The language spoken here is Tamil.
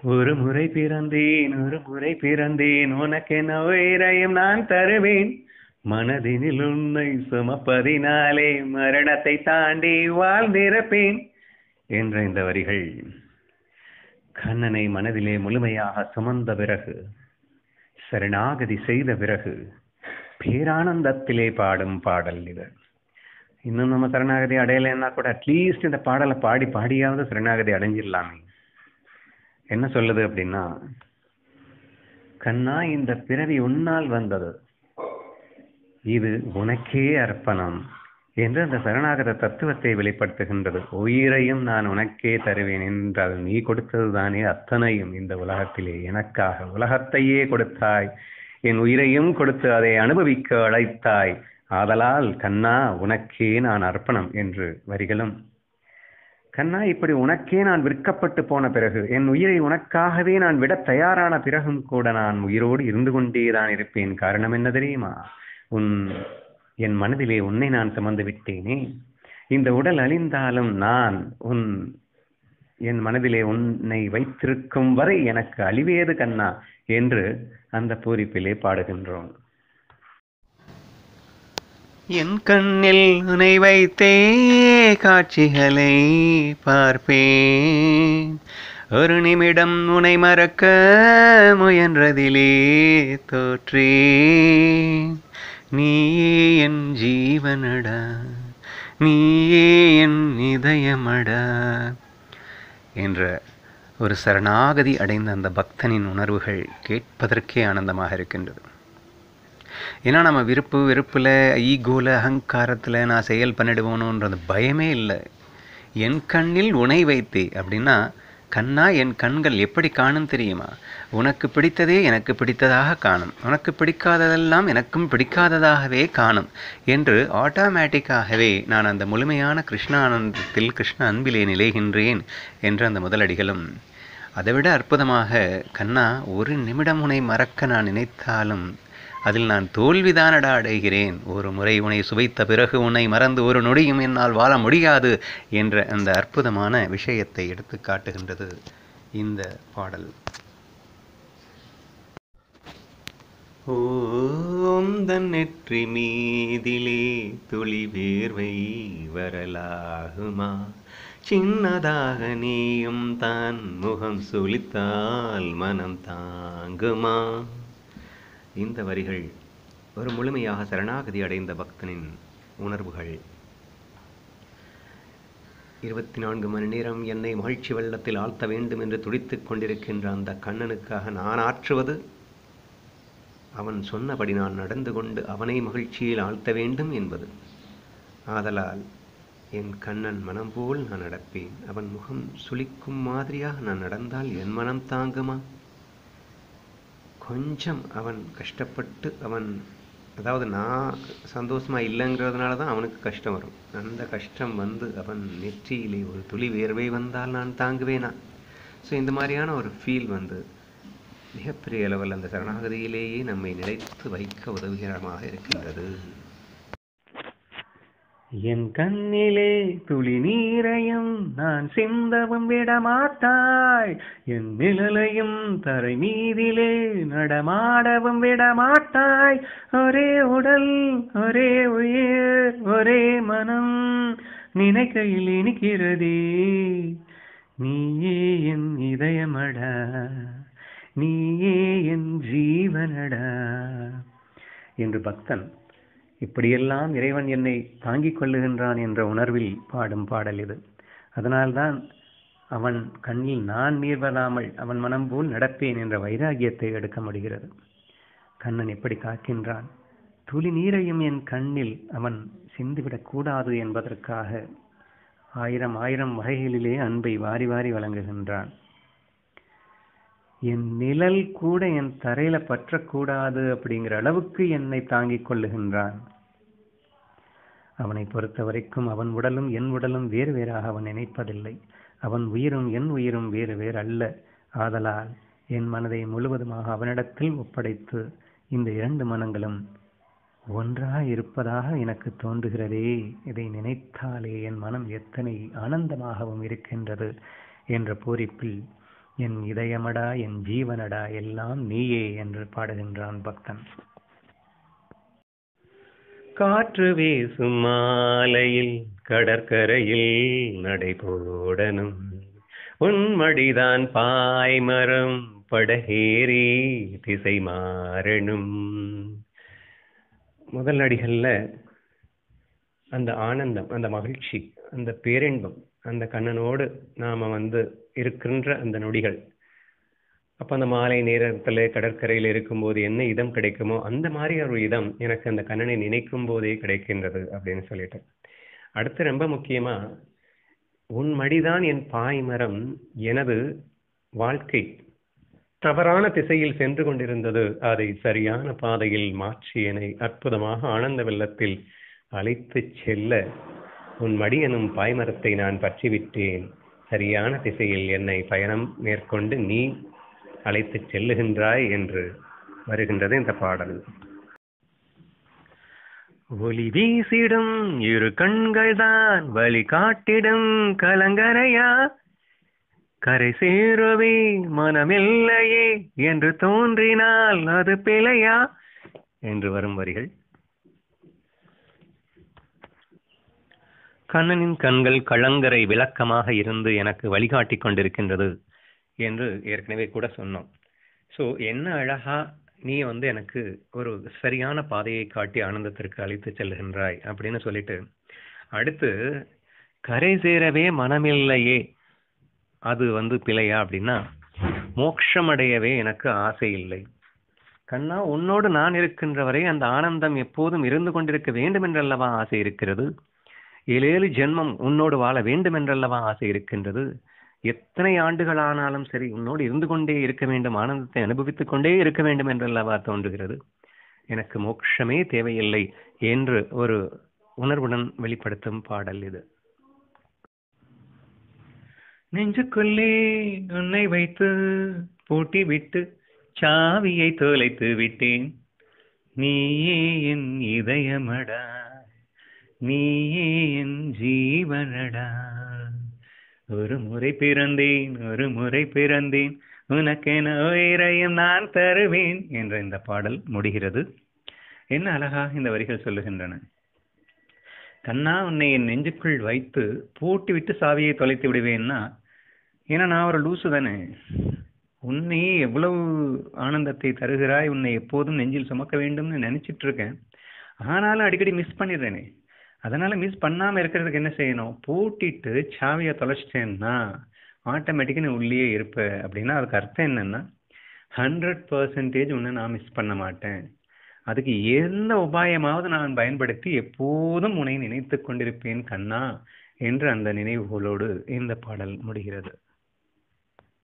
ஒரு முறை பிறந்தேன் ஒரு முறை பிறந்தேன் உனக்கென உயிரையும் நான் தருவேன் மனதினில் உன்னை சுமப்பதினாலே மரணத்தை தாண்டி வாழ்ந்திருப்பேன் என்ற இந்த வரிகள் கண்ணனை மனதிலே முழுமையாக சுமந்த பிறகு சரணாகதி செய்த பிறகு பேரானந்தத்திலே பாடும் பாடல் இது இன்னும் நம்ம சரணாகதி அடையலைன்னா கூட அட்லீஸ்ட் இந்த பாடலை பாடி பாடியாவது சரணாகதி அடைஞ்சிடலாமே என்ன சொல்லுது அப்படின்னா கண்ணா இந்த பிறவி உன்னால் வந்தது இது உனக்கே அர்ப்பணம் என்று அந்த சரணாகத தத்துவத்தை வெளிப்படுத்துகின்றது உயிரையும் நான் உனக்கே தருவேன் என்றால் நீ கொடுத்தது தானே அத்தனையும் இந்த உலகத்திலே எனக்காக உலகத்தையே கொடுத்தாய் என் உயிரையும் கொடுத்து அதை அனுபவிக்க அழைத்தாய் ஆதலால் கண்ணா உனக்கே நான் அர்ப்பணம் என்று வரிகளும் கண்ணா இப்படி உனக்கே நான் விற்கப்பட்டு போன பிறகு என் உயிரை உனக்காகவே நான் விட தயாரான பிறகும் கூட நான் உயிரோடு இருந்து கொண்டே தான் இருப்பேன் காரணம் என்ன தெரியுமா உன் என் மனதிலே உன்னை நான் சுமந்து விட்டேனே இந்த உடல் அழிந்தாலும் நான் உன் என் மனதிலே உன்னை வைத்திருக்கும் வரை எனக்கு அழிவேது கண்ணா என்று அந்த பூரிப்பிலே பாடுகின்றோம் என் கண்ணில் உனை வைத்தே காட்சிகளை பார்ப்பேன் ஒரு நிமிடம் உனை மறக்க முயன்றதிலே தோற்றேன் நீயே என் ஜீவனடா நீயே என் இதயமடா என்ற ஒரு சரணாகதி அடைந்த அந்த பக்தனின் உணர்வுகள் கேட்பதற்கே ஆனந்தமாக இருக்கின்றது ஏன்னா நம்ம விருப்பு வெறுப்பில் ஈகோல அகங்காரத்தில் நான் செயல் பண்ணிடுவோணுன்றது பயமே இல்லை என் கண்ணில் உனை வைத்தே அப்படின்னா கண்ணா என் கண்கள் எப்படி காணும் தெரியுமா உனக்கு பிடித்ததே எனக்கு பிடித்ததாக காணும் உனக்கு பிடிக்காததெல்லாம் எனக்கும் பிடிக்காததாகவே காணும் என்று ஆட்டோமேட்டிக்காகவே நான் அந்த முழுமையான கிருஷ்ண ஆனந்தத்தில் கிருஷ்ண அன்பிலே நிலைகின்றேன் என்று அந்த முதலடிகளும் அதைவிட அற்புதமாக கண்ணா ஒரு நிமிடம் உனை மறக்க நான் நினைத்தாலும் அதில் நான் தோல்விதானடா அடைகிறேன் ஒரு முறை உன்னை சுவைத்த பிறகு உன்னை மறந்து ஒரு நொடியும் என்னால் வாழ முடியாது என்ற அந்த அற்புதமான விஷயத்தை எடுத்து காட்டுகின்றது இந்த பாடல் ஓம் தன் நெற்றி மீதிலே துளி வேர்வை வரலாகுமா சின்னதாக நீயும் தான் முகம் சுளித்தால் மனம் தாங்குமா இந்த வரிகள் ஒரு முழுமையாக சரணாகதி அடைந்த பக்தனின் உணர்வுகள் இருபத்தி நான்கு மணி நேரம் என்னை மகிழ்ச்சி வெள்ளத்தில் ஆழ்த்த வேண்டும் என்று துடித்துக் கொண்டிருக்கின்ற அந்த கண்ணனுக்காக நான் ஆற்றுவது அவன் சொன்னபடி நான் நடந்து கொண்டு அவனை மகிழ்ச்சியில் ஆழ்த்த வேண்டும் என்பது ஆதலால் என் கண்ணன் மனம் போல் நான் நடப்பேன் அவன் முகம் சுளிக்கும் மாதிரியாக நான் நடந்தால் என் மனம் தாங்குமா கொஞ்சம் அவன் கஷ்டப்பட்டு அவன் அதாவது நான் சந்தோஷமா இல்லைங்கிறதுனால தான் அவனுக்கு கஷ்டம் வரும் அந்த கஷ்டம் வந்து அவன் நெற்றியிலே ஒரு துளி வேர்வை வந்தால் நான் தாங்குவேனா ஸோ இந்த மாதிரியான ஒரு ஃபீல் வந்து மிகப்பெரிய அளவில் அந்த சரணாகதியிலேயே நம்மை நிலைத்து வைக்க உதவிகரமாக இருக்கின்றது என் கண்ணிலே துளி நீரையும் நான் சிந்தவும் விடமாட்டாய் என் நிழலையும் தரை மீதிலே நடமாடவும் விடமாட்டாய் ஒரே உடல் ஒரே உயிர் ஒரே மனம் நினைக்கையில் இனிக்கிறதே நீயே என் இதயமடா நீயே என் ஜீவனடா என்று பக்தன் இப்படியெல்லாம் இறைவன் என்னை தாங்கிக் கொள்ளுகின்றான் என்ற உணர்வில் பாடும் பாடல் இது அதனால்தான் அவன் கண்ணில் நான் நீர் வராமல் அவன் மனம் போல் நடப்பேன் என்ற வைராகியத்தை எடுக்க முடிகிறது கண்ணன் எப்படி காக்கின்றான் துளி நீரையும் என் கண்ணில் அவன் சிந்திவிடக் கூடாது என்பதற்காக ஆயிரம் ஆயிரம் வகைகளிலே அன்பை வாரி வாரி வழங்குகின்றான் என் நிழல் கூட என் தரையில பற்றக்கூடாது அப்படிங்கிற அளவுக்கு என்னை தாங்கிக் கொள்ளுகின்றான் அவனை பொறுத்த வரைக்கும் அவன் உடலும் என் உடலும் வேறு வேறாக அவன் நினைப்பதில்லை அவன் உயிரும் என் உயிரும் வேறு வேறு அல்ல ஆதலால் என் மனதை முழுவதுமாக அவனிடத்தில் ஒப்படைத்து இந்த இரண்டு மனங்களும் ஒன்றாக இருப்பதாக எனக்கு தோன்றுகிறதே இதை நினைத்தாலே என் மனம் எத்தனை ஆனந்தமாகவும் இருக்கின்றது என்ற பூரிப்பில் என் இதயமடா என் ஜீவனடா எல்லாம் நீயே என்று பாடுகின்றான் பக்தன் காற்று வீசும் மாலையில் கடற்கரையில் நடைபோடணும் உன்மடிதான் பாய்மரம் படகேறி திசை மாறணும் முதல் அடிகள்ல அந்த ஆனந்தம் அந்த மகிழ்ச்சி அந்த பேரின்பம் அந்த கண்ணனோடு நாம வந்து இருக்கின்ற அந்த நொடிகள் அப்ப அந்த மாலை நேரத்துல கடற்கரையில் இருக்கும்போது என்ன இதம் கிடைக்குமோ அந்த மாதிரி ஒரு இதம் எனக்கு அந்த கண்ணனை நினைக்கும் போதே கிடைக்கின்றது அப்படின்னு சொல்லிட்டு அடுத்து ரொம்ப முக்கியமா உன் மடிதான் என் பாய்மரம் எனது வாழ்க்கை தவறான திசையில் சென்று கொண்டிருந்தது அதை சரியான பாதையில் மாற்றி என்னை அற்புதமாக ஆனந்த வெள்ளத்தில் அழைத்துச் செல்ல உன் மடி எனும் பாய்மரத்தை நான் பற்றிவிட்டேன் சரியான திசையில் என்னை பயணம் மேற்கொண்டு நீ அழைத்துச் செல்லுகின்றாய் என்று வருகின்றது இந்த பாடல் ஒளி வீசிடும் இரு கண்கள் தான் வழி காட்டிடும் கலங்கரையா கரை சேருவே மனமில்லையே என்று தோன்றினால் அது பிழையா என்று வரும் வரிகள் கண்ணனின் கண்கள் கலங்கரை விளக்கமாக இருந்து எனக்கு வழிகாட்டிக் கொண்டிருக்கின்றது என்று ஏற்கனவே கூட சொன்னோம் ஸோ என்ன அழகா நீ வந்து எனக்கு ஒரு சரியான பாதையை காட்டி ஆனந்தத்திற்கு அழைத்து செல்கின்றாய் அப்படின்னு சொல்லிட்டு அடுத்து கரை சேரவே மனமில்லையே அது வந்து பிழையா அப்படின்னா மோட்சமடையவே எனக்கு ஆசை இல்லை கண்ணா உன்னோடு நான் இருக்கின்ற வரை அந்த ஆனந்தம் எப்போதும் இருந்து கொண்டிருக்க வேண்டும் என்றல்லவா ஆசை இருக்கிறது ஏழேழு ஜென்மம் உன்னோடு வாழ வேண்டும் என்றல்லவா ஆசை இருக்கின்றது எத்தனை ஆண்டுகள் ஆனாலும் சரி உன்னோடு இருந்து கொண்டே இருக்க வேண்டும் ஆனந்தத்தை அனுபவித்துக் கொண்டே இருக்க வேண்டும் என்றல்லவா தோன்றுகிறது எனக்கு மோட்சமே தேவையில்லை என்று ஒரு உணர்வுடன் வெளிப்படுத்தும் பாடல் இது நெஞ்சுக்குள்ளே உன்னை வைத்து பூட்டி விட்டு சாவியை தொலைத்து விட்டேன் நீயே என் இதயமடா நீயே என் ஜீவனடா ஒரு முறை பிறந்தேன் ஒரு முறை பிறந்தேன் உனக்கென உயிரையும் நான் தருவேன் என்ற இந்த பாடல் முடிகிறது என்ன அழகா இந்த வரிகள் சொல்லுகின்றன கண்ணா உன்னை என் நெஞ்சுக்குள் வைத்து பூட்டி விட்டு சாவியை தொலைத்து விடுவேன்னா ஏன்னா நான் ஒரு லூசு தானே உன்னை எவ்வளவு ஆனந்தத்தை தருகிறாய் உன்னை எப்போதும் நெஞ்சில் சுமக்க வேண்டும்னு நினைச்சிட்டு இருக்கேன் ஆனாலும் அடிக்கடி மிஸ் பண்ணிடுறேனே அதனால மிஸ் பண்ணாம இருக்கிறதுக்கு என்ன செய்யணும் பூட்டிட்டு சாவியை தொலைச்சிட்டேன்னா ஆட்டோமேட்டிக்காக நீ உள்ளேயே இருப்ப அப்படின்னா அதுக்கு அர்த்தம் என்னன்னா ஹண்ட்ரட் பர்சன்டேஜ் உன்னை நான் மிஸ் பண்ண மாட்டேன் அதுக்கு எந்த உபாயமாவது நான் பயன்படுத்தி எப்போதும் உன்னை நினைத்து கொண்டிருப்பேன் கண்ணா என்று அந்த நினைவுகளோடு இந்த பாடல் முடிகிறது